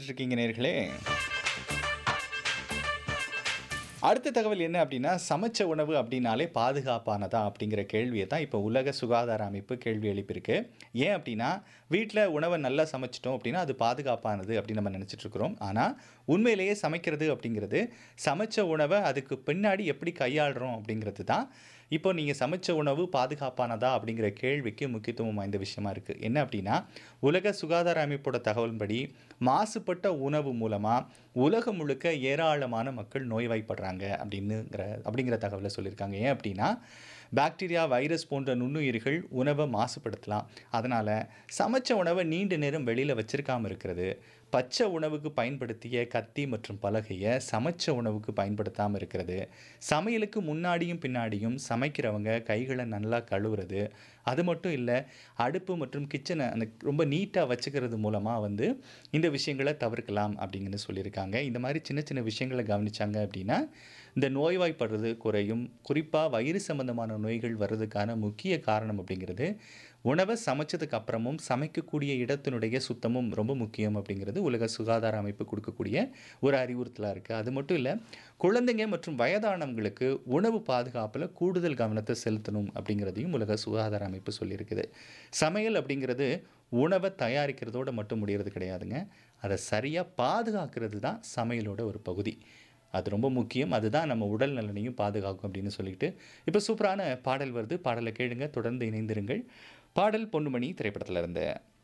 கேட்டுட்டு இருக்கீங்க நேர்களே அடுத்த தகவல் என்ன அப்படின்னா சமைச்ச உணவு அப்படின்னாலே பாதுகாப்பானதா அப்படிங்கிற கேள்வியை தான் இப்போ உலக சுகாதார அமைப்பு கேள்வி எழுப்பியிருக்கு ஏன் அப்படின்னா வீட்டில் உணவை நல்லா சமைச்சிட்டோம் அப்படின்னா அது பாதுகாப்பானது அப்படின்னு நம்ம நினச்சிட்டு இருக்கிறோம் ஆனால் உண்மையிலேயே சமைக்கிறது அப்படிங்கிறது சமைச்ச உணவை அதுக்கு பின்னாடி எப்படி கையாளுறோம் அப்படிங்கிறது தான் இப்போ நீங்கள் சமைச்ச உணவு பாதுகாப்பானதா அப்படிங்கிற கேள்விக்கு முக்கியத்துவம் வாய்ந்த விஷயமா இருக்குது என்ன அப்படின்னா உலக சுகாதார அமைப்போட தகவலின்படி மாசுபட்ட உணவு மூலமாக உலகம் முழுக்க ஏராளமான மக்கள் நோய்வாய்ப்படுறாங்க அப்படின்னுங்கிற அப்படிங்கிற தகவலை சொல்லியிருக்காங்க ஏன் அப்படின்னா பாக்டீரியா வைரஸ் போன்ற நுண்ணுயிர்கள் உணவை மாசுபடுத்தலாம் அதனால் சமைச்ச உணவை நீண்ட நேரம் வெளியில் வச்சிருக்காம இருக்கிறது பச்சை உணவுக்கு பயன்படுத்திய கத்தி மற்றும் பலகையை சமைச்ச உணவுக்கு பயன்படுத்தாமல் இருக்கிறது சமையலுக்கு முன்னாடியும் பின்னாடியும் சமைக்கிறவங்க கைகளை நல்லா கழுவுறது அது மட்டும் இல்லை அடுப்பு மற்றும் கிச்சனை அந்த ரொம்ப நீட்டாக வச்சுக்கிறது மூலமாக வந்து இந்த விஷயங்களை தவிர்க்கலாம் அப்படிங்கன்னு சொல்லியிருக்காங்க இந்த மாதிரி சின்ன சின்ன விஷயங்களை கவனிச்சாங்க அப்படின்னா இந்த நோய்வாய்ப்படுறது குறையும் குறிப்பாக வயிறு சம்பந்தமான நோய்கள் வர்றதுக்கான முக்கிய காரணம் அப்படிங்கிறது உணவை சமைச்சதுக்கு அப்புறமும் சமைக்கக்கூடிய இடத்தினுடைய சுத்தமும் ரொம்ப முக்கியம் அப்படிங்கிறது உலக சுகாதார அமைப்பு கொடுக்கக்கூடிய ஒரு அறிவுறுத்தலாக இருக்குது அது மட்டும் இல்லை குழந்தைங்க மற்றும் வயதானவங்களுக்கு உணவு பாதுகாப்பில் கூடுதல் கவனத்தை செலுத்தணும் அப்படிங்கிறதையும் உலக சுகாதார அமைப்பு சொல்லியிருக்குது சமையல் அப்படிங்கிறது உணவை தயாரிக்கிறதோட மட்டும் முடியறது கிடையாதுங்க அதை சரியாக பாதுகாக்கிறது தான் சமையலோட ஒரு பகுதி அது ரொம்ப முக்கியம் அதுதான் நம்ம உடல் நலனையும் பாதுகாக்கும் அப்படின்னு சொல்லிட்டு இப்போ சூப்பரான பாடல் வருது பாடலை கேளுங்க தொடர்ந்து இணைந்திருங்கள் பாடல் பொன்னுமணி திரைப்படத்தில் இருந்து